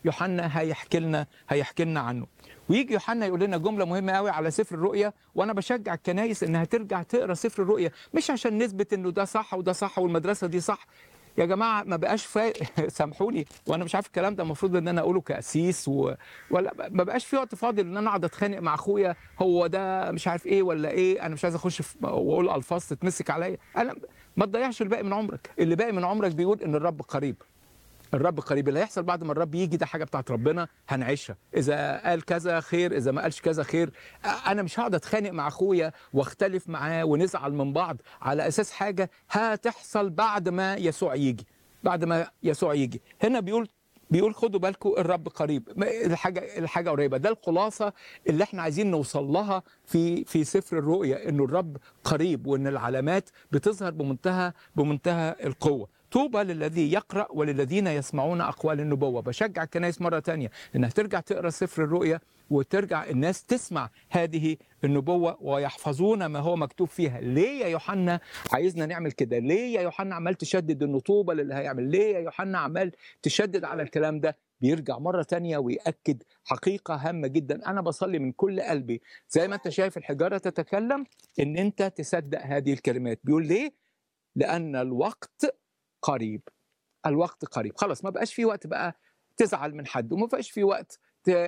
يوحنا هيحكي لنا هيحكي لنا عنه ويجي يوحنا يقول لنا جمله مهمه قوي على سفر الرؤيا وانا بشجع الكنايس انها ترجع تقرا سفر الرؤيا مش عشان نثبت انه ده صح وده صح والمدرسه دي صح يا جماعه ما بقاش فا... سامحوني وانا مش عارف الكلام ده المفروض ان انا اقوله كاسيس و... ولا ما بقاش في وقت فاضي ان انا اقعد اتخانق مع اخويا هو ده مش عارف ايه ولا ايه انا مش عايز اخش في... واقول الفاظ تتمسك عليا انا ما تضيعش الباقي من عمرك اللي باقي من عمرك بيقول ان الرب قريب الرب قريب اللي هيحصل بعد ما الرب يجي ده حاجه بتاعت ربنا هنعيشها اذا قال كذا خير اذا ما قالش كذا خير انا مش هقعد اتخانق مع اخويا واختلف معاه ونزعل من بعض على اساس حاجه هتحصل بعد ما يسوع يجي بعد ما يسوع يجي هنا بيقول بيقول خدوا بالكم الرب قريب الحاجه الحاجه قريبه ده الخلاصه اللي احنا عايزين نوصل لها في في سفر الرؤيا انه الرب قريب وان العلامات بتظهر بمنتهى بمنتهى القوه طوبى للذي يقرا وللذين يسمعون اقوال النبوه بشجع الكنائس مره تانية انها ترجع تقرا سفر الرؤيا وترجع الناس تسمع هذه النبوه ويحفظون ما هو مكتوب فيها ليه يا يوحنا عايزنا نعمل كده ليه يا يوحنا عمال تشدد انه طوبى للي هيعمل ليه يا يوحنا عمال تشدد على الكلام ده بيرجع مرة تانية ويأكد حقيقة هامة جدا أنا بصلي من كل قلبي زي ما أنت شايف الحجارة تتكلم إن أنت تصدق هذه الكلمات بيقول ليه؟ لأن الوقت قريب الوقت قريب خلاص ما بقاش في وقت بقى تزعل من حد وما بقاش في وقت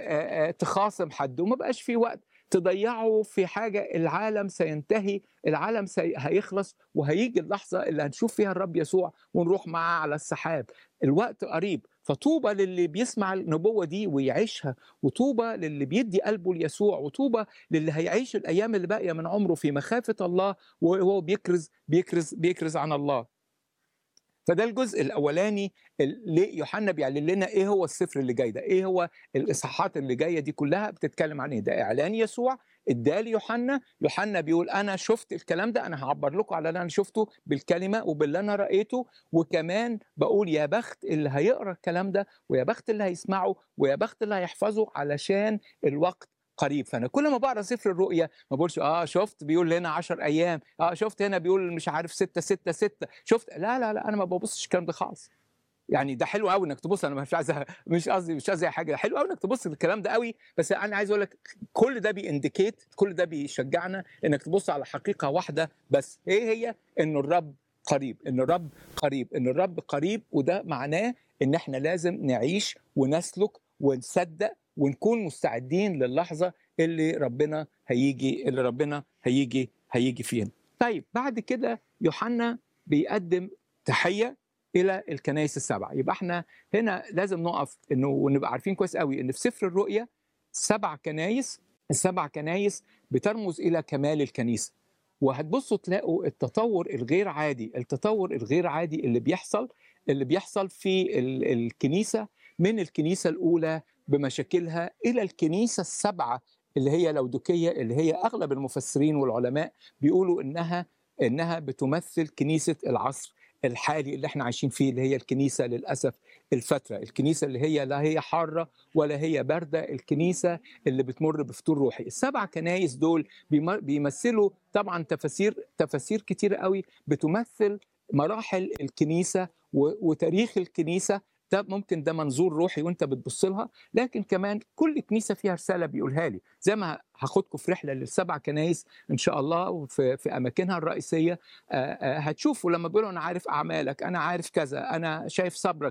تخاصم حد وما بقاش في وقت تضيعه في حاجة العالم سينتهي العالم سي... هيخلص وهيجي اللحظة اللي هنشوف فيها الرب يسوع ونروح معاه على السحاب الوقت قريب فطوبى للي بيسمع النبوة دي ويعيشها وطوبى للي بيدي قلبه ليسوع وطوبى للي هيعيش الأيام اللي باقية من عمره في مخافة الله وهو بيكرز بيكرز بيكرز عن الله فده الجزء الاولاني اللي يوحنا بيعلن لنا ايه هو السفر اللي جاي ده ايه هو الاصحاحات اللي جايه دي كلها بتتكلم عن ايه ده اعلان يسوع اداه يوحنا يوحنا بيقول انا شفت الكلام ده انا هعبر لكم على اللي انا شفته بالكلمه وباللي انا رايته وكمان بقول يا بخت اللي هيقرا الكلام ده ويا بخت اللي هيسمعه ويا بخت اللي هيحفظه علشان الوقت قريب فانا كل ما بقرا سفر الرؤيا ما بقولش اه شفت بيقول هنا 10 ايام اه شفت هنا بيقول مش عارف 6 6 6 شفت لا لا لا انا ما ببصش الكلام ده خالص يعني ده حلو قوي انك تبص انا مش عايز مش قصدي مش قصدي حاجه حلو قوي انك تبص للكلام ده قوي بس انا عايز اقول لك كل ده بينديكيت كل ده بيشجعنا انك تبص على حقيقه واحده بس ايه هي انه الرب قريب ان الرب قريب ان الرب قريب وده معناه ان احنا لازم نعيش ونسلك ونصدق ونكون مستعدين للحظه اللي ربنا هيجي اللي ربنا هيجي هيجي فيها. طيب بعد كده يوحنا بيقدم تحيه الى الكنائس السبعه، يبقى احنا هنا لازم نقف انه ونبقى عارفين كويس قوي ان في سفر الرؤيا سبع كنائس السبع كنائس بترمز الى كمال الكنيسه. وهتبصوا تلاقوا التطور الغير عادي، التطور الغير عادي اللي بيحصل اللي بيحصل في الكنيسه من الكنيسه الاولى بمشاكلها الى الكنيسه السبعه اللي هي لودوكيه اللي هي اغلب المفسرين والعلماء بيقولوا انها انها بتمثل كنيسه العصر الحالي اللي احنا عايشين فيه اللي هي الكنيسه للاسف الفتره، الكنيسه اللي هي لا هي حاره ولا هي بارده، الكنيسه اللي بتمر بفتور روحي، السبع كنايس دول بيمثلوا طبعا تفاسير تفاسير كتير قوي بتمثل مراحل الكنيسه وتاريخ الكنيسه ده ممكن ده منظور روحي وانت بتبص لها لكن كمان كل كنيسه فيها رساله بيقولها لي زي ما هاخدكم في رحله للسبع كنايس ان شاء الله في, في اماكنها الرئيسيه هتشوفوا لما بيقولوا انا عارف اعمالك انا عارف كذا انا شايف صبرك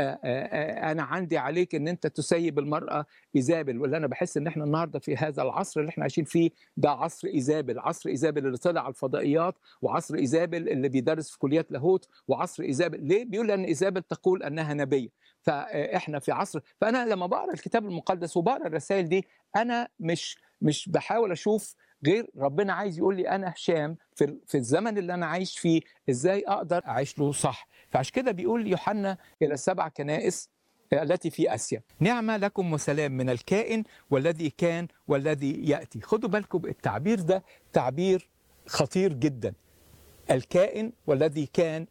انا عندي عليك ان انت تسيب المراه ايزابل واللي انا بحس ان احنا النهارده في هذا العصر اللي احنا عايشين فيه ده عصر ايزابل عصر ايزابل اللي طلع على الفضائيات وعصر ايزابل اللي بيدرس في كليات لاهوت وعصر ايزابل ليه بيقول ان ايزابل تقول انها نبيه فاحنا في عصر فانا لما بقرا الكتاب المقدس وبقرا الرسائل دي انا مش مش بحاول اشوف غير ربنا عايز يقول لي انا هشام في في الزمن اللي انا عايش فيه ازاي اقدر اعيش له صح فعشان كده بيقول يوحنا الى السبع كنائس التي في اسيا نعمه لكم وسلام من الكائن والذي كان والذي ياتي خدوا بالكم التعبير ده تعبير خطير جدا الكائن والذي كان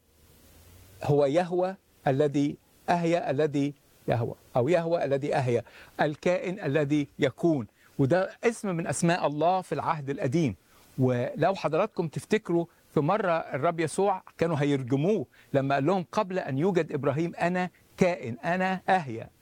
هو يهوى الذي أهيا الذي يهوى أو يهوى الذي أهيا الكائن الذي يكون وده اسم من أسماء الله في العهد القديم ولو حضراتكم تفتكروا في مرة الرب يسوع كانوا هيرجموه لما قال لهم قبل أن يوجد إبراهيم أنا كائن أنا أهيا